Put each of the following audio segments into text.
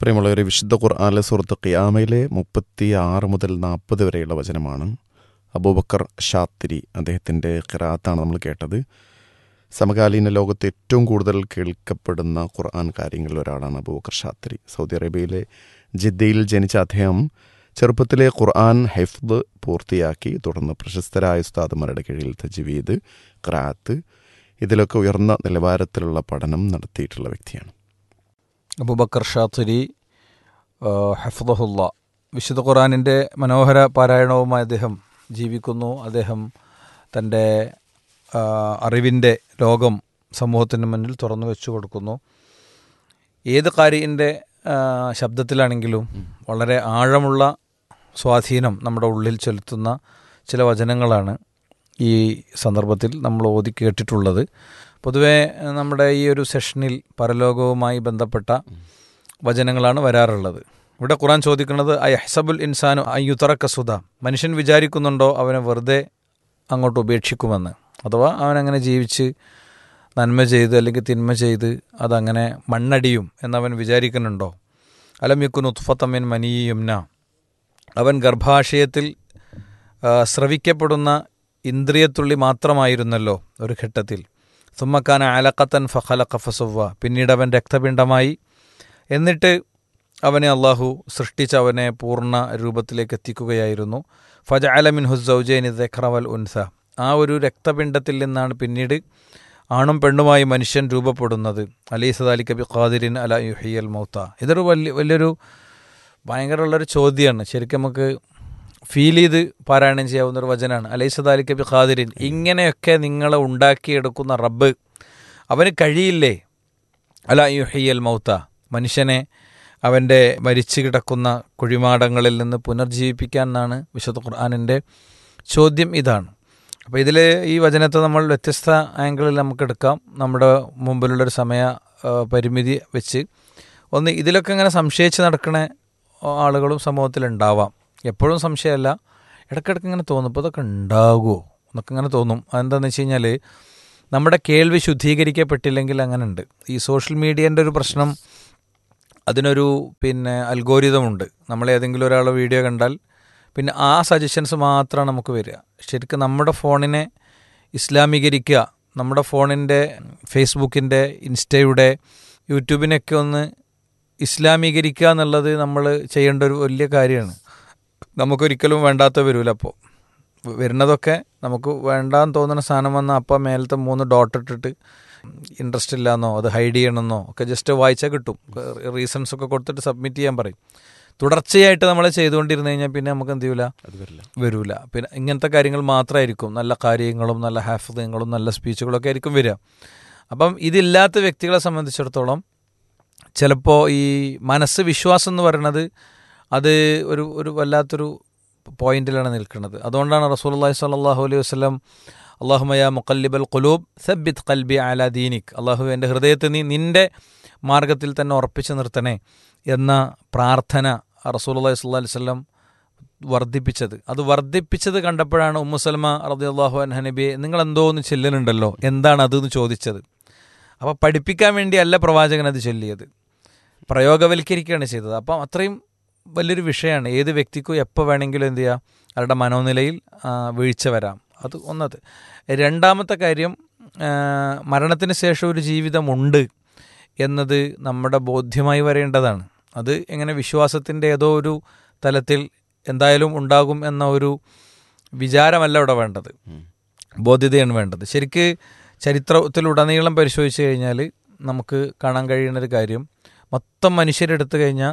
പ്രിയമുള്ളവരെ വിശുദ്ധ ഖുർആാനിലെ സുഹൃത്ത് ഖിയാമയിലെ മുപ്പത്തി ആറ് മുതൽ നാൽപ്പത് വരെയുള്ള വചനമാണ് അബൂബക്കർ ഷാത്തിരി അദ്ദേഹത്തിൻ്റെ ഖിറാത്താണ് നമ്മൾ കേട്ടത് സമകാലീന ലോകത്ത് ഏറ്റവും കൂടുതൽ കേൾക്കപ്പെടുന്ന ഖുർആൻ കാര്യങ്ങളിൽ ഒരാളാണ് അബൂബക്കർ ഷാത്തിരി സൗദി അറേബ്യയിലെ ജിദ്ദയിൽ ജനിച്ച അദ്ദേഹം ചെറുപ്പത്തിലെ ഖുർആൻ ഹെഫ്ദ് പൂർത്തിയാക്കി തുടർന്ന് പ്രശസ്തരായ ഉസ്താദുമാരുടെ കീഴിൽ തജ്വീദ് ഖറാത്ത് ഇതിലൊക്കെ ഉയർന്ന നിലവാരത്തിലുള്ള പഠനം നടത്തിയിട്ടുള്ള വ്യക്തിയാണ് അബൂബക്കർ ഷാത്തുരി ഹഫ്ദഹുല്ല വിശുദ്ധ ഖുറാനിൻ്റെ മനോഹര പാരായണവുമായി അദ്ദേഹം ജീവിക്കുന്നു അദ്ദേഹം തൻ്റെ അറിവിൻ്റെ ലോകം സമൂഹത്തിന് മുന്നിൽ തുറന്നു വെച്ചു കൊടുക്കുന്നു ഏത് കാര്യൻ്റെ ശബ്ദത്തിലാണെങ്കിലും വളരെ ആഴമുള്ള സ്വാധീനം നമ്മുടെ ഉള്ളിൽ ചെലുത്തുന്ന ചില വചനങ്ങളാണ് ഈ സന്ദർഭത്തിൽ നമ്മൾ ഓതി കേട്ടിട്ടുള്ളത് പൊതുവെ നമ്മുടെ ഈ ഒരു സെഷനിൽ പരലോകവുമായി ബന്ധപ്പെട്ട വചനങ്ങളാണ് വരാറുള്ളത് ഇവിടെ ഖുറാൻ ചോദിക്കുന്നത് ഐ ഹസബുൽ ഇൻസാനു അയ്യുത്തറക്ക സുധ മനുഷ്യൻ വിചാരിക്കുന്നുണ്ടോ അവനെ വെറുതെ അങ്ങോട്ട് ഉപേക്ഷിക്കുമെന്ന് അഥവാ അവനങ്ങനെ ജീവിച്ച് നന്മ ചെയ്ത് അല്ലെങ്കിൽ തിന്മ ചെയ്ത് അതങ്ങനെ മണ്ണടിയും എന്നവൻ വിചാരിക്കുന്നുണ്ടോ അലം യുക്കുൻ ഉത്ഫത്തമ്മിൻ മനിയുംന അവൻ ഗർഭാശയത്തിൽ സ്രവിക്കപ്പെടുന്ന ഇന്ദ്രിയത്തുള്ളി മാത്രമായിരുന്നല്ലോ ഒരു ഘട്ടത്തിൽ സുമ്മക്കാന അലക്കത്തൻ ഫഖല കഫസുവ പിന്നീട് അവൻ രക്തപിണ്ഡമായി എന്നിട്ട് അവനെ അള്ളാഹു സൃഷ്ടിച്ച് അവനെ പൂർണ്ണ രൂപത്തിലേക്ക് എത്തിക്കുകയായിരുന്നു ഫജ അലമിൻ ഹുസൗജൈൻ ദഖ്റവൽ ഉൻസ ആ ഒരു രക്തപിണ്ഡത്തിൽ നിന്നാണ് പിന്നീട് ആണും പെണ്ണുമായി മനുഷ്യൻ രൂപപ്പെടുന്നത് അലി സദാലി കബി ഖാദിരിൻ അല യുഹിയൽ മൗത്ത ഇതൊരു വലിയ വലിയൊരു ഭയങ്കരമുള്ളൊരു ചോദ്യമാണ് ശരിക്കും നമുക്ക് ഫീൽ ചെയ്ത് പാരായണം ചെയ്യാവുന്ന ഒരു വചനമാണ് അലൈ സദാലി കബി ഖാദിരിൻ ഇങ്ങനെയൊക്കെ നിങ്ങളെ ഉണ്ടാക്കിയെടുക്കുന്ന റബ്ബ് അവന് കഴിയില്ലേ അല യുഹിയൽ മൗത്ത മനുഷ്യനെ അവൻ്റെ മരിച്ചു കിടക്കുന്ന കുഴിമാടങ്ങളിൽ നിന്ന് പുനർജീവിപ്പിക്കാൻ എന്നാണ് വിശുദ്ധ ഖുർആാനിൻ്റെ ചോദ്യം ഇതാണ് അപ്പോൾ ഇതിൽ ഈ വചനത്തെ നമ്മൾ വ്യത്യസ്ത ആംഗിളിൽ നമുക്ക് എടുക്കാം നമ്മുടെ മുമ്പിലുള്ളൊരു സമയ പരിമിതി വെച്ച് ഒന്ന് ഇതിലൊക്കെ ഇങ്ങനെ സംശയിച്ച് നടക്കുന്ന ആളുകളും സമൂഹത്തിലുണ്ടാവാം എപ്പോഴും സംശയമല്ല ഇടയ്ക്കിടയ്ക്ക് ഇങ്ങനെ തോന്നും ഇപ്പോൾ ഇതൊക്കെ ഉണ്ടാകുമോ എന്നൊക്കെ ഇങ്ങനെ തോന്നും അതെന്താണെന്ന് വെച്ച് കഴിഞ്ഞാൽ നമ്മുടെ കേൾവി ശുദ്ധീകരിക്കപ്പെട്ടില്ലെങ്കിൽ അങ്ങനെ ഉണ്ട് ഈ സോഷ്യൽ മീഡിയേൻ്റെ ഒരു പ്രശ്നം അതിനൊരു പിന്നെ അൽഗോരിതമുണ്ട് നമ്മൾ ഏതെങ്കിലും ഒരാളെ വീഡിയോ കണ്ടാൽ പിന്നെ ആ സജഷൻസ് മാത്രമാണ് നമുക്ക് വരിക ശരിക്കും നമ്മുടെ ഫോണിനെ ഇസ്ലാമീകരിക്കുക നമ്മുടെ ഫോണിൻ്റെ ഫേസ്ബുക്കിൻ്റെ ഇൻസ്റ്റയുടെ യൂട്യൂബിനൊക്കെ ഒന്ന് ഇസ്ലാമീകരിക്കുക എന്നുള്ളത് നമ്മൾ ചെയ്യേണ്ട ഒരു വലിയ കാര്യമാണ് നമുക്കൊരിക്കലും വേണ്ടാത്ത വരില്ല അപ്പോൾ വരുന്നതൊക്കെ നമുക്ക് വേണ്ടാന്ന് തോന്നുന്ന സാധനം വന്നാൽ അപ്പം മേലത്തെ മൂന്ന് ഡോട്ട് ഇട്ടിട്ട് ഇൻട്രസ്റ്റ് ഇല്ലാന്നോ അത് ഹൈഡ് ചെയ്യണമെന്നോ ഒക്കെ ജസ്റ്റ് വായിച്ചാൽ കിട്ടും റീസൺസ് ഒക്കെ കൊടുത്തിട്ട് സബ്മിറ്റ് ചെയ്യാൻ പറയും തുടർച്ചയായിട്ട് നമ്മൾ ചെയ്തുകൊണ്ടിരുന്നു കഴിഞ്ഞാൽ പിന്നെ നമുക്ക് എന്ത് ചെയ്യൂല വരൂല പിന്നെ ഇങ്ങനത്തെ കാര്യങ്ങൾ മാത്രമായിരിക്കും നല്ല കാര്യങ്ങളും നല്ല ഹാഫിദങ്ങളും നല്ല സ്പീച്ചുകളൊക്കെ ആയിരിക്കും വരിക അപ്പം ഇതില്ലാത്ത വ്യക്തികളെ സംബന്ധിച്ചിടത്തോളം ചിലപ്പോൾ ഈ മനസ്സ് വിശ്വാസം എന്ന് പറയുന്നത് അത് ഒരു ഒരു വല്ലാത്തൊരു പോയിന്റിലാണ് നിൽക്കുന്നത് അതുകൊണ്ടാണ് റസൂൽ അള്ളാഹി സ്വല്ലല്ലാഹു അലൈഹി വസ്ലം അള്ളാഹുമയ മുക്കല്ലിബൽ ഖുലൂബ് സബ്ബിത് ഖൽബി അല ദീനിക് അള്ളാഹു എൻ്റെ ഹൃദയത്തെ നീ നിൻ്റെ മാർഗത്തിൽ തന്നെ ഉറപ്പിച്ചു നിർത്തണേ എന്ന പ്രാർത്ഥന റസൂൽ അള്ളാഹി സ്വല്ലാ അലൈഹി വല്ലം വർദ്ധിപ്പിച്ചത് അത് വർദ്ധിപ്പിച്ചത് കണ്ടപ്പോഴാണ് ഉമ്മുസൽമ റതി അള്ളാഹു അൻഹനബിയെ നിങ്ങൾ എന്തോ ഒന്ന് ചെല്ലുന്നുണ്ടല്ലോ എന്താണ് അതെന്ന് ചോദിച്ചത് അപ്പോൾ പഠിപ്പിക്കാൻ വേണ്ടിയല്ല പ്രവാചകൻ അത് ചൊല്ലിയത് പ്രയോഗവൽക്കരിക്കുകയാണ് ചെയ്തത് അപ്പം അത്രയും വലിയൊരു വിഷയമാണ് ഏത് വ്യക്തിക്കും എപ്പോൾ വേണമെങ്കിലും എന്ത് ചെയ്യുക അവരുടെ മനോനിലയിൽ വീഴ്ച വരാം അത് ഒന്നത് രണ്ടാമത്തെ കാര്യം മരണത്തിന് ശേഷം ഒരു ജീവിതമുണ്ട് എന്നത് നമ്മുടെ ബോധ്യമായി വരേണ്ടതാണ് അത് എങ്ങനെ വിശ്വാസത്തിൻ്റെ ഏതോ ഒരു തലത്തിൽ എന്തായാലും ഉണ്ടാകും എന്ന ഒരു വിചാരമല്ല ഇവിടെ വേണ്ടത് ബോധ്യതയാണ് വേണ്ടത് ശരിക്ക് ചരിത്രത്തിലുടനീളം പരിശോധിച്ച് കഴിഞ്ഞാൽ നമുക്ക് കാണാൻ കഴിയുന്ന ഒരു കാര്യം മൊത്തം മനുഷ്യരെടുത്തു കഴിഞ്ഞാൽ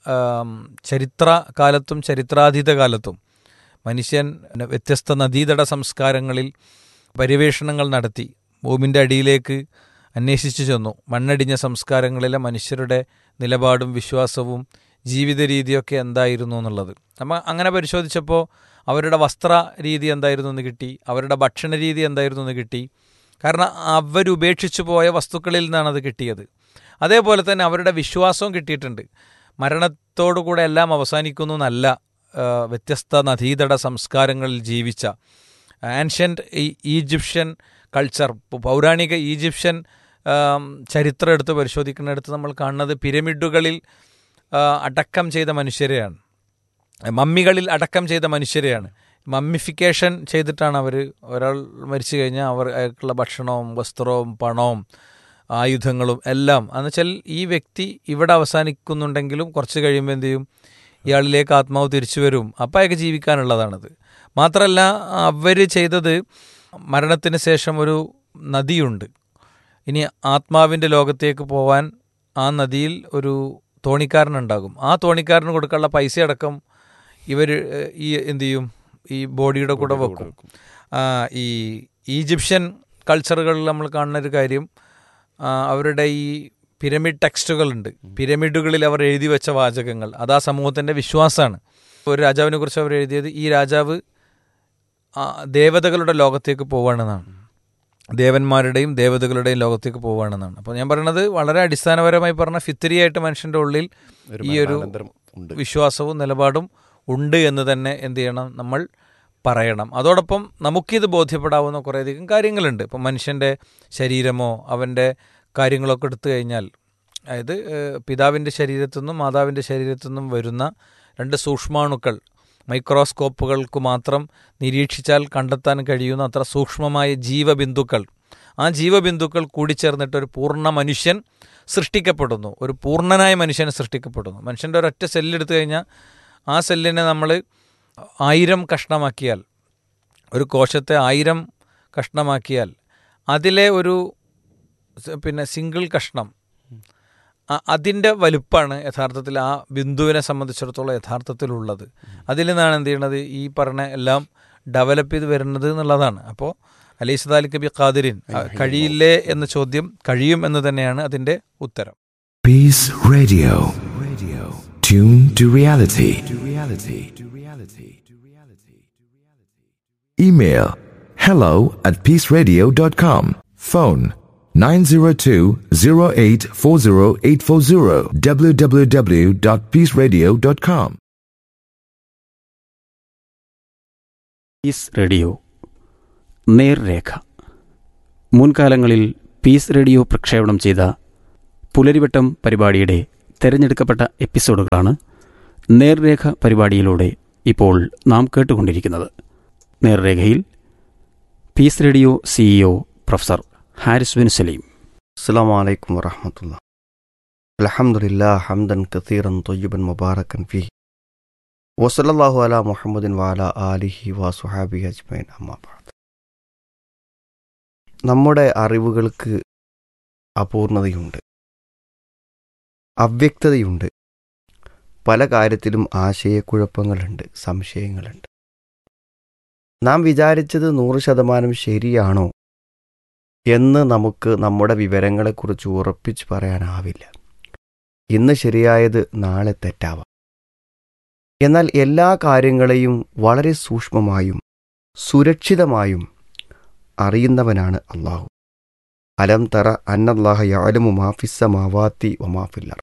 ചരിത്ര കാലത്തും ചരിത്രാതീത കാലത്തും മനുഷ്യൻ വ്യത്യസ്ത നദീതട സംസ്കാരങ്ങളിൽ പര്യവേഷണങ്ങൾ നടത്തി ഭൂമിൻ്റെ അടിയിലേക്ക് അന്വേഷിച്ചു ചെന്നു മണ്ണടിഞ്ഞ സംസ്കാരങ്ങളിലെ മനുഷ്യരുടെ നിലപാടും വിശ്വാസവും ജീവിത രീതിയൊക്കെ എന്തായിരുന്നു എന്നുള്ളത് നമ്മൾ അങ്ങനെ പരിശോധിച്ചപ്പോൾ അവരുടെ വസ്ത്ര രീതി എന്തായിരുന്നു എന്ന് കിട്ടി അവരുടെ ഭക്ഷണ രീതി എന്തായിരുന്നു എന്ന് കിട്ടി കാരണം അവരുപേക്ഷിച്ചു പോയ വസ്തുക്കളിൽ നിന്നാണ് അത് കിട്ടിയത് അതേപോലെ തന്നെ അവരുടെ വിശ്വാസവും കിട്ടിയിട്ടുണ്ട് മരണത്തോടുകൂടെ എല്ലാം അവസാനിക്കുന്നു എന്നല്ല വ്യത്യസ്ത നദീതട സംസ്കാരങ്ങളിൽ ജീവിച്ച ആൻഷ്യൻ്റ് ഈജിപ്ഷ്യൻ കൾച്ചർ പൗരാണിക ഈജിപ്ഷ്യൻ ചരിത്രം എടുത്ത് പരിശോധിക്കുന്നിടത്ത് നമ്മൾ കാണുന്നത് പിരമിഡുകളിൽ ആ, അടക്കം ചെയ്ത മനുഷ്യരെയാണ് മമ്മികളിൽ അടക്കം ചെയ്ത മനുഷ്യരെയാണ് മമ്മിഫിക്കേഷൻ ചെയ്തിട്ടാണ് അവർ ഒരാൾ മരിച്ചു കഴിഞ്ഞാൽ അവർ അയാൾക്കുള്ള ഭക്ഷണവും വസ്ത്രവും പണവും ആയുധങ്ങളും എല്ലാം എന്ന് വെച്ചാൽ ഈ വ്യക്തി ഇവിടെ അവസാനിക്കുന്നുണ്ടെങ്കിലും കുറച്ച് കഴിയുമ്പോൾ എന്ത് ചെയ്യും ഇയാളിലേക്ക് ആത്മാവ് തിരിച്ചു വരും അപ്പം അയാൾക്ക് ജീവിക്കാനുള്ളതാണത് മാത്രമല്ല അവർ ചെയ്തത് മരണത്തിന് ശേഷം ഒരു നദിയുണ്ട് ഇനി ആത്മാവിൻ്റെ ലോകത്തേക്ക് പോവാൻ ആ നദിയിൽ ഒരു തോണിക്കാരനുണ്ടാകും ആ തോണിക്കാരന് കൊടുക്കാനുള്ള പൈസ അടക്കം ഇവർ ഈ എന്ത് ചെയ്യും ഈ ബോഡിയുടെ കൂടെ വെക്കും ആ, ഈ ഈജിപ്ഷ്യൻ കൾച്ചറുകളിൽ നമ്മൾ കാണുന്ന ഒരു കാര്യം ആ, അവരുടെ ഈ പിരമിഡ് ടെക്സ്റ്റുകളുണ്ട് പിരമിഡുകളിൽ അവർ എഴുതി വെച്ച വാചകങ്ങൾ അത് ആ സമൂഹത്തിൻ്റെ വിശ്വാസമാണ് ഒരു രാജാവിനെ കുറിച്ച് അവർ എഴുതിയത് ഈ രാജാവ് ആ, ദേവതകളുടെ ലോകത്തേക്ക് പോവുകയാണെന്നാണ് ദേവന്മാരുടെയും ദേവതകളുടെയും ലോകത്തേക്ക് പോവുകയാണെന്നാണ് അപ്പോൾ ഞാൻ പറയുന്നത് വളരെ അടിസ്ഥാനപരമായി പറഞ്ഞ ഫിത്തിരിയായിട്ട് മനുഷ്യൻ്റെ ഉള്ളിൽ ഈ ഒരു മരണാനന്തരം ഉണ്ട് വിശ്വാസവും നിലപാടും ഉണ്ട് എന്ന് തന്നെ എന്ത് ചെയ്യണം നമ്മൾ പറയണം അതോടൊപ്പം നമുക്കിത് ബോധ്യപ്പെടാവുന്ന കുറേയധികം കാര്യങ്ങളുണ്ട് ഇപ്പം മനുഷ്യൻ്റെ ശരീരമോ അവൻ്റെ കാര്യങ്ങളൊക്കെ എടുത്തു കഴിഞ്ഞാൽ അതായത് ഏഹ്, പിതാവിൻ്റെ ശരീരത്തു നിന്നും മാതാവിൻ്റെ ശരീരത്തു നിന്നും വരുന്ന രണ്ട് സൂക്ഷ്മാണുക്കൾ മൈക്രോസ്കോപ്പുകൾക്ക് മാത്രം നിരീക്ഷിച്ചാൽ കണ്ടെത്താൻ കഴിയുന്ന അത്ര സൂക്ഷ്മമായ ജീവബിന്ദുക്കൾ ആ ജീവബിന്ദുക്കൾ കൂടിച്ചേർന്നിട്ട് ഒരു പൂർണ്ണ മനുഷ്യൻ സൃഷ്ടിക്കപ്പെടുന്നു ഒരു പൂർണ്ണനായ മനുഷ്യൻ സൃഷ്ടിക്കപ്പെടുന്നു മനുഷ്യൻ്റെ ഒരൊറ്റ സെല്ലെടുത്തു കഴിഞ്ഞാൽ ആ സെല്ലിനെ നമ്മൾ ആയിരം കഷ്ണമാക്കിയാൽ ഒരു കോശത്തെ ആയിരം കഷ്ണമാക്കിയാൽ അതിലെ ഒരു സ- പിന്നെ സിംഗിൾ കഷ്ണം അ- അതിൻ്റെ വലുപ്പമാണ് യഥാർത്ഥത്തിൽ ആ ബിന്ദുവിനെ സംബന്ധിച്ചിടത്തോളം യഥാർത്ഥത്തിലുള്ളത് അതിൽ നിന്നാണ് എന്ത് ചെയ്യണത് ഈ പറഞ്ഞ എല്ലാം ഡെവലപ്പ് ചെയ്ത് വരുന്നത് എന്നുള്ളതാണ് അപ്പോൾ അലീസ് താലിക് ബി ഖാദിരിൻ അ, കഴിയില്ലേ എന്ന ചോദ്യം കഴിയും എന്ന് തന്നെയാണ് അതിൻ്റെ ഉത്തരം Peace Radio. Radio. Tune to reality. To reality. To reality. To reality. Email hello at peaceradio.com. Phone 902-0840840 www.peaceradio.com. Peace radio നേർരേഖ മുൻകാലങ്ങളിൽ പീസ് റേഡിയോ പ്രക്ഷേപണം ചെയ്ത പുലരിവട്ടം പരിപാടിയുടെ തിരഞ്ഞെടുക്കപ്പെട്ട എപ്പിസോഡുകളാണ് നേർരേഖ പരിപാടിയിലൂടെ ഇപ്പോൾ നാം കേട്ടുകൊണ്ടിരിക്കുന്നത് നേർരേഖയിൽ peace radio CEO professor Haris bin Saleem السلام عليكم ورحمة الله الحمد لله حمدا كثيرا طيبا مباركا فيه وصلى الله على محمد وعلى آله وصحابه أجمعين أما بعد നമ്മുടെ അറിവുകൾക്ക് അപൂർണതയുണ്ട് അവ്യക്തതയുണ്ട് പല കാര്യത്തിലും ആശയക്കുഴപ്പങ്ങളുണ്ട് സംശയങ്ങളുണ്ട് നാം വിചാരിച്ചത് നൂറ് ശതമാനം ശരിയാണോ എന്ന് നമുക്ക് നമ്മുടെ വിവരങ്ങളെക്കുറിച്ച് ഉറപ്പിച്ച് പറയാനാവില്ല ഇന്ന് ശരിയായത് നാളെ തെറ്റാവാം എന്നാൽ എല്ലാ കാര്യങ്ങളെയും വളരെ സൂക്ഷ്മമായും സുരക്ഷിതമായും അറിയുന്നവനാണ് അള്ളാഹു അലം തറ അന്നല്ലാഹ യാലമു മാഫിസ മാവാത്തി വമാഫില്ലർ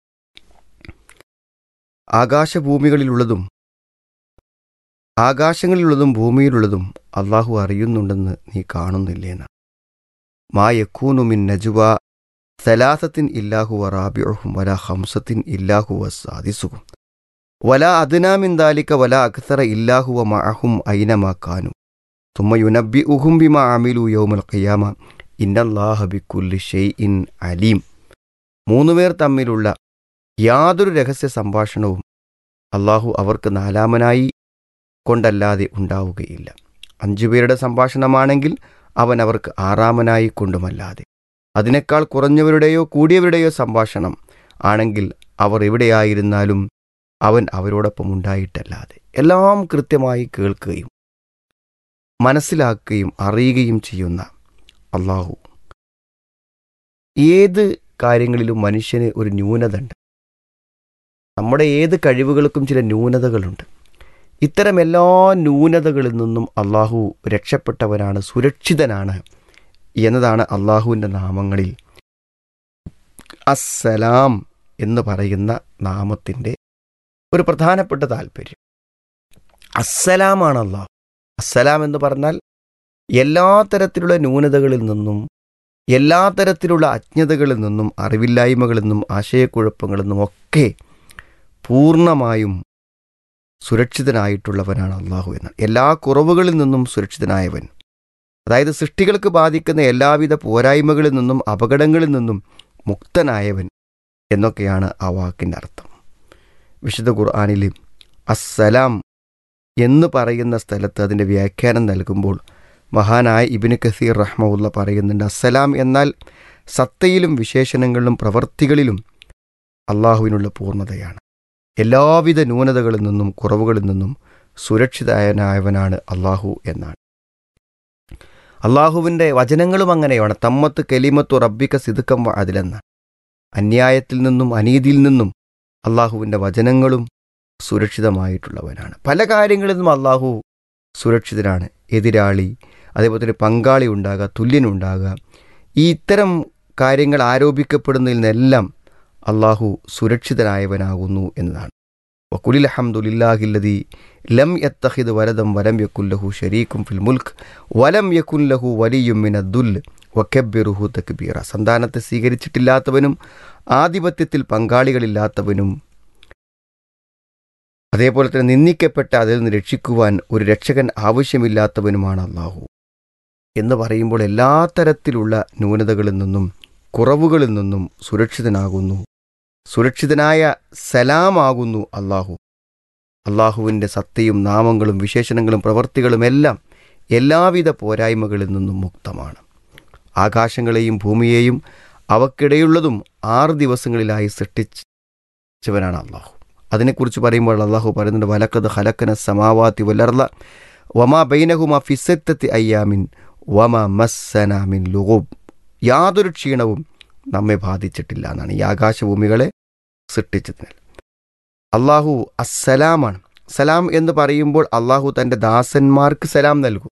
ആകാശഭൂമികളിലുള്ളതും ആകാശങ്ങളിലുള്ളതും ഭൂമിയിലുള്ളതും അള്ളാഹു അറിയുന്നുണ്ടെന്ന് നീ കാണുന്നില്ലേന്ന് മാ യക്കൂനു മിൻ നജുവ സലാസത്തിൻ ഇല്ലാഹു റാബിഉഹും വല ഹംസത്തിൻ ഇല്ലാഹു സാദിസുഹും വല അദ്നാമിൻ ദാലിക വല അക്സറ ഇല്ലാഹുവ മഅഹും ഐനമാ കാനു തുമ്മ യുനബ്ബിഉഹും ബിമാ അമിലു യൗമൽ ഖിയാമ ഇന്നല്ലാഹ ബിക്കുല്ലി ഷൈഇൻ അലീം മൂന്നുപേർ തമ്മിലുള്ള യാതൊരു രഹസ്യ സംഭാഷണവും അള്ളാഹു അവർക്ക് നാലാമനായി കൊണ്ടല്ലാതെ ഉണ്ടാവുകയില്ല അഞ്ചുപേരുടെ സംഭാഷണമാണെങ്കിൽ അവൻ അവർക്ക് ആറാമനായി കൊണ്ടുമല്ലാതെ അതിനേക്കാൾ കുറഞ്ഞവരുടെയോ കൂടിയവരുടെയോ സംഭാഷണം ആണെങ്കിൽ അവർ എവിടെയായിരുന്നാലും അവൻ അവരോടൊപ്പം ഉണ്ടായിട്ടല്ലാതെ എല്ലാം കൃത്യമായി കേൾക്കുകയും മനസ്സിലാക്കുകയും അറിയുകയും ചെയ്യുന്ന അള്ളാഹു ഏത് കാര്യങ്ങളിലും മനുഷ്യന് ഒരു ന്യൂനത ഉണ്ട് നമ്മുടെ ഏത് കഴിവുകൾക്കും ചില ന്യൂനതകളുണ്ട് ഇത്തരം എല്ലാ ന്യൂനതകളിൽ നിന്നും അള്ളാഹു രക്ഷപ്പെട്ടവനാണ് സുരക്ഷിതനാണ് എന്നതാണ് അള്ളാഹുവിൻ്റെ നാമങ്ങളിൽ അസ്സലാം എന്ന് പറയുന്ന നാമത്തിൻ്റെ ഒരു പ്രധാനപ്പെട്ട താല്പര്യം അസ്സലാമാണ് അള്ളാഹു അസ്സലാം എന്ന് പറഞ്ഞാൽ എല്ലാ തരത്തിലുള്ള ന്യൂനതകളിൽ നിന്നും എല്ലാ തരത്തിലുള്ള അജ്ഞതകളിൽ നിന്നും അറിവില്ലായ്മകളിൽ നിന്നും ആശയക്കുഴപ്പങ്ങളിൽ നിന്നും ഒക്കെ പൂർണ്ണമായും സുരക്ഷിതനായിട്ടുള്ളവനാണ് അള്ളാഹു എന്നാണ് എല്ലാ കുറവുകളിൽ നിന്നും സുരക്ഷിതനായവൻ അതായത് സൃഷ്ടികൾക്ക് ബാധിക്കുന്ന എല്ലാവിധ പോരായ്മകളിൽ നിന്നും അപകടങ്ങളിൽ നിന്നും മുക്തനായവൻ എന്നൊക്കെയാണ് ആ വാക്കിൻ്റെ അർത്ഥം വിശുദ്ധ ഖുർആാനിൽ അസ്സലാം എന്ന് പറയുന്ന സ്ഥലത്ത് അതിൻ്റെ വ്യാഖ്യാനം നൽകുമ്പോൾ മഹാനായ ഇബിന് കസീർ റഹ്മുള്ള പറയുന്നുണ്ട് അസ്സലാം എന്നാൽ സത്തയിലും വിശേഷണങ്ങളിലും പ്രവർത്തികളിലും അള്ളാഹുവിനുള്ള പൂർണ്ണതയാണ് എല്ലാവിധ ന്യൂനതകളിൽ നിന്നും കുറവുകളിൽ നിന്നും സുരക്ഷിതനായവനാണ് അള്ളാഹു എന്നാണ് അള്ളാഹുവിൻ്റെ വചനങ്ങളും അങ്ങനെയാണ് തമ്മത്ത് കലിമത്തു റബ്ബിക്ക സിതുക്കം അതിലെന്നാണ് അന്യായത്തിൽ നിന്നും അനീതിയിൽ നിന്നും അള്ളാഹുവിൻ്റെ വചനങ്ങളും സുരക്ഷിതമായിട്ടുള്ളവനാണ് പല കാര്യങ്ങളിൽ നിന്നും അള്ളാഹു സുരക്ഷിതനാണ് എതിരാളി അതേപോലെ തന്നെ പങ്കാളി ഉണ്ടാകുക തുല്യനുണ്ടാകുക ഈ ഇത്തരം കാര്യങ്ങൾ ആരോപിക്കപ്പെടുന്നതിൽ നിന്നെല്ലാം അള്ളാഹു സുരക്ഷിതനായവനാകുന്നു എന്നതാണ് വക്കുലിൽ അഹമ്മദുലില്ലാഹില്ലതി ലം യത്തഹിദ് വലദം വലം യക്കുല്ലഹു ഷരീഖും ഫിൽ മുൽക്ക് വലം യക്കുല്ലഹു വലിയും മിനദ്ദുൽ വക്കബിറുഹു തക്ബീറ സന്താനത്തെ സ്വീകരിച്ചിട്ടില്ലാത്തവനും ആധിപത്യത്തിൽ പങ്കാളികളില്ലാത്തവനും അതേപോലെ തന്നെ നിന്ദിക്കപ്പെട്ട അതിൽ നിന്ന് രക്ഷിക്കുവാൻ ഒരു രക്ഷകൻ ആവശ്യമില്ലാത്തവനുമാണ് അള്ളാഹു എന്ന് പറയുമ്പോൾ എല്ലാ തരത്തിലുള്ള ന്യൂനതകളിൽ നിന്നും കുറവുകളിൽ നിന്നും സുരക്ഷിതനാകുന്നു സുരക്ഷിതനായ സലാമാകുന്നു അള്ളാഹു അള്ളാഹുവിൻ്റെ സത്തയും നാമങ്ങളും വിശേഷണങ്ങളും പ്രവർത്തികളുമെല്ലാം എല്ലാവിധ പോരായ്മകളിൽ നിന്നും മുക്തമാണ് ആകാശങ്ങളെയും ഭൂമിയെയും അവക്കിടയുള്ളതും ആറ് ദിവസങ്ങളിലായി സൃഷ്ടിച്ചവനാണ് അള്ളാഹു അതിനെക്കുറിച്ച് പറയുമ്പോൾ അള്ളാഹു പറയുന്നുണ്ട് വലക്കത് ഹലക്കന സമാവാത്തി വലർല വമാ ബൈനഹുമ ഫിസത്തത്തി അയ്യാമിൻ വമ മസ്സനാമിൻ ലുഗൂബ് യാതൊരു ക്ഷീണവും നമ്മെ ബാധിച്ചിട്ടില്ല എന്നാണ് ഈ ആകാശഭൂമികളെ സൃഷ്ടിച്ചതിനാൽ അള്ളാഹു അസ്സലാമാണ് സലാം എന്ന് പറയുമ്പോൾ അള്ളാഹു തൻ്റെ ദാസന്മാർക്ക് സലാം നൽകും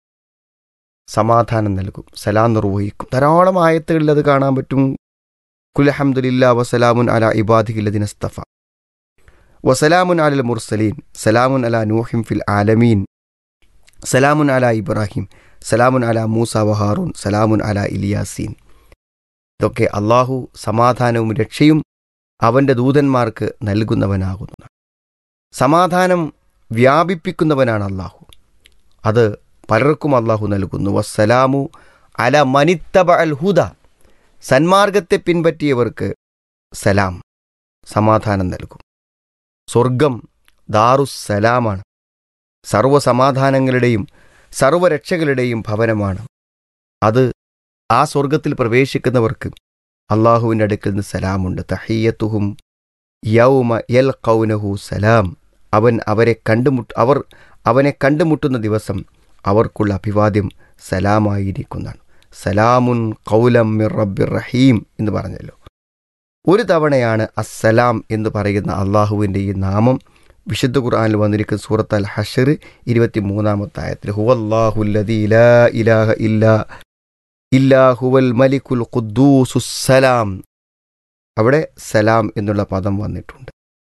സമാധാനം നൽകും സലാം നിർവഹിക്കും ധാരാളം ആയത്തുകളിൽ അത് കാണാൻ പറ്റും കുലഹമ്മദില്ല വസലാമുൻ അല ഇബാദിഹില്ലദിനസ്തഫ വസലാമുൻ അലൽ മുർസലീൻ സലാമുൻ അല നൂഹിം ഫിൽ ആലമീൻ സലാമുൻ അല ഇബ്രാഹിം സലാമുൻ അല മൂസ വഹാറൂൻ സലാമുൻ അല ഇലിയാസീൻ ഇതൊക്കെ അള്ളാഹു സമാധാനവും രക്ഷയും അവൻ്റെ ദൂതന്മാർക്ക് നൽകുന്നവനാകുന്നു സമാധാനം വ്യാപിപ്പിക്കുന്നവനാണ് അള്ളാഹു അത് പലർക്കും അള്ളാഹു നൽകുന്നു വസ്സലാമു അല മനിത്തബ അൽ ഹുദ സന്മാർഗത്തെ പിൻപറ്റിയവർക്ക് സലാം സമാധാനം നൽകും സ്വർഗം ദാറുസലാമാണ് സർവ്വസമാധാനങ്ങളുടെയും സർവ്വരക്ഷകളുടെയും ഭവനമാണ് അത് ആ സ്വർഗത്തിൽ പ്രവേശിക്കുന്നവർക്ക് അള്ളാഹുവിൻ്റെ അടുക്കൽ നിന്ന് സലാമുണ്ട് തഹയ്യത്തുഹും യൗമ യൽ കൗനഹു സലാം അവൻ അവരെ കണ്ടുമുട്ട് അവർ അവനെ കണ്ടുമുട്ടുന്ന ദിവസം അവർക്കുള്ള അഭിവാദ്യം സലാമായിരിക്കുന്നതാണ് സലാമുൻ കൗലം മിർ റബ്ബിർ റഹീം എന്ന് പറഞ്ഞല്ലോ ഒരു തവണയാണ് അസ്സലാം എന്ന് പറയുന്ന അള്ളാഹുവിൻ്റെ ഈ നാമം വിശുദ്ധ ഖുർആനിൽ വന്നിരിക്കുന്ന സൂറത്ത് അൽ ഹഷർ ഇരുപത്തി മൂന്നാമത്തെ ആയത്തിൽ ഹുവല്ലാഹുല്ലദി ഇലാ ഇലാഹ ഇല്ലാ ഇല്ലാ ഹുവൽ മലിക്കുൽ ഖുദ്ദൂസുസ്സലാം അവിടെ സലാം എന്നുള്ള പദം വന്നിട്ടുണ്ട്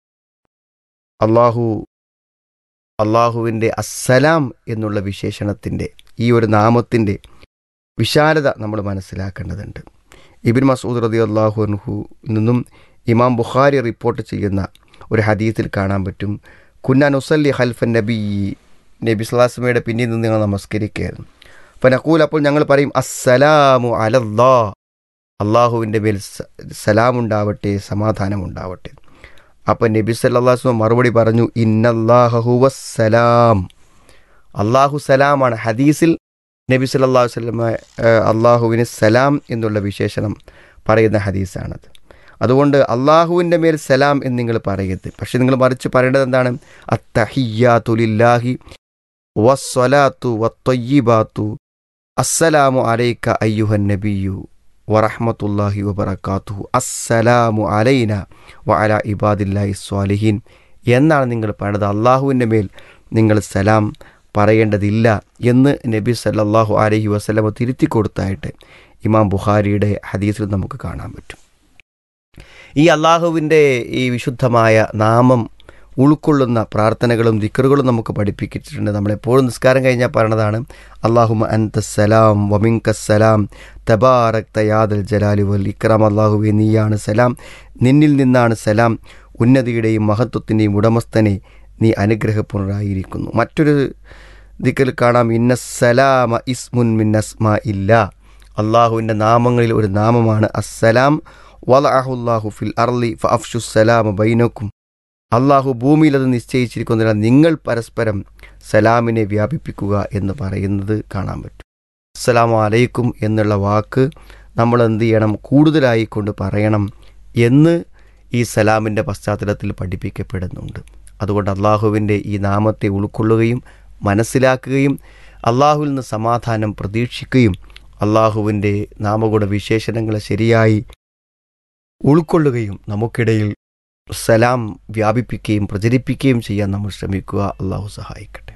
അള്ളാഹു അള്ളാഹുവിൻ്റെ അസ്സലാം എന്നുള്ള വിശേഷണത്തിൻ്റെ ഈ ഒരു നാമത്തിൻ്റെ വിശാലത നമ്മൾ മനസ്സിലാക്കേണ്ടതുണ്ട് ഇബിൻ മസൂദ് റതി അള്ളാഹുൻഹു നിന്നും ഇമാം ബുഖാരി റിപ്പോർട്ട് ചെയ്യുന്ന ഒരു ഹദീസിൽ കാണാൻ പറ്റും കുന്ന നുസല്ലി ഹൽഫൻ നബി നബി സ്ലാസ്മയുടെ പിന്നിൽ നിന്ന് ഞങ്ങൾ നമസ്കരിക്കുകയായിരുന്നു അപ്പം നക്കൂൽ അപ്പോൾ ഞങ്ങൾ പറയും അസ്സലാമു അലല്ലാ അള്ളാഹുവിൻ്റെ മേൽ സ- സലാമുണ്ടാവട്ടെ സമാധാനമുണ്ടാവട്ടെ അപ്പം നബി സല്ലാസ്മ മറുപടി പറഞ്ഞു ഇന്നല്ലാഹുവസ്സലാം അള്ളാഹു സലാമാണ് ഹദീസിൽ നബി സല്ലല്ലാഹു അലൈഹി വസല്ലമ ഏഹ്, അള്ളാഹുവിന് സലാം എന്നുള്ള വിശേഷണം പറയുന്ന ഹദീസാണത് അതുകൊണ്ട് അള്ളാഹുവിൻ്റെ മേൽ സലാം എന്ന് നിങ്ങൾ പറയരുത് പക്ഷെ നിങ്ങൾ മറിച്ച് പറയേണ്ടത് എന്താണ് അത്തഹിയാത്തുലില്ലാഹി വസ്വലാത്തു വത്തൊയ്യിബാത്തു അസ്സലാമു അലൈക്ക അയ്യുഹൻ നബിയു വറഹ്മത്തുള്ളാഹി വബറകാതുഹു അസ്സലാമു അലൈന വ അല ഇബാദില്ലാഹി സ്വാലിഹീൻ എന്നാണ് നിങ്ങൾ പറയേണ്ടത് അള്ളാഹുവിൻ്റെ മേൽ നിങ്ങൾ സലാം പറയേണ്ടതില്ല എന്ന് നബി സല്ലല്ലാഹു അലൈഹി വസല്ലമ തിരുത്തി കൊടുത്തായിട്ട് ഇമാം ബുഖാരിയുടെ ഹദീസിൽ നമുക്ക് കാണാൻ പറ്റും ഈ അള്ളാഹുവിൻ്റെ ഈ വിശുദ്ധമായ നാമം ഉൾക്കൊള്ളുന്ന പ്രാർത്ഥനകളും ദിക്കറുകളും നമുക്ക് പഠിപ്പിച്ചിട്ടുണ്ട് നമ്മളെപ്പോഴും നിസ്കാരം കഴിഞ്ഞാൽ പറയണതാണ് അള്ളാഹുമ അൻതസ്സലാം വമിങ്കസ്സലാം തബാറക് തയാദൽ ജലാലി വൽ ഇക്രാം അള്ളാഹുവെ നീയാണ് സലാം നിന്നിൽ നിന്നാണ് സലാം ഉന്നതിയുടെയും മഹത്വത്തിൻ്റെയും ഉടമസ്ഥനെ നീ അനുഗ്രഹപൂർണ്ണരായിരിക്കുന്നു മറ്റൊരു ദിക്കൽ കാണാം ഇന്ന സലാമ ഇസ്മുൻ മിൻ അസ്മാ ഇല്ല അള്ളാഹുവിൻ്റെ നാമങ്ങളിൽ ഒരു നാമമാണ് അസ്സലാം വലഅഹുല്ലാഹു ഫിൽ അർലി ഫഅഫ്ഷു സലാമ ബൈനക്കും അള്ളാഹു ഭൂമിയിൽ അത് നിശ്ചയിച്ചിരിക്കുന്നതിനാൽ നിങ്ങൾ പരസ്പരം സലാമിനെ വ്യാപിപ്പിക്കുക എന്ന് പറയുന്നത് കാണാൻ പറ്റും അസ്സലാമു അലൈക്കും എന്നുള്ള വാക്ക് നമ്മൾ എന്ത് ചെയ്യണം കൂടുതലായി കൊണ്ട് പറയണം എന്ന് ഈ സലാമിൻ്റെ പശ്ചാത്തലത്തിൽ പഠിപ്പിക്കപ്പെടുന്നുണ്ട് അതുകൊണ്ട് അള്ളാഹുവിൻ്റെ ഈ നാമത്തെ ഉൾക്കൊള്ളുകയും മനസ്സിലാക്കുകയും അള്ളാഹുവിൽ നിന്ന് സമാധാനം പ്രതീക്ഷിക്കുകയും അള്ളാഹുവിൻ്റെ നാമഗുണ വിശേഷണങ്ങളെ ശരിയായി ഉൾക്കൊള്ളുകയും നമുക്കിടയിൽ സലാം വ്യാപിപ്പിക്കുകയും പ്രചരിപ്പിക്കുകയും ചെയ്യാൻ നമ്മൾ ശ്രമിക്കുക അള്ളാഹു സഹായിക്കട്ടെ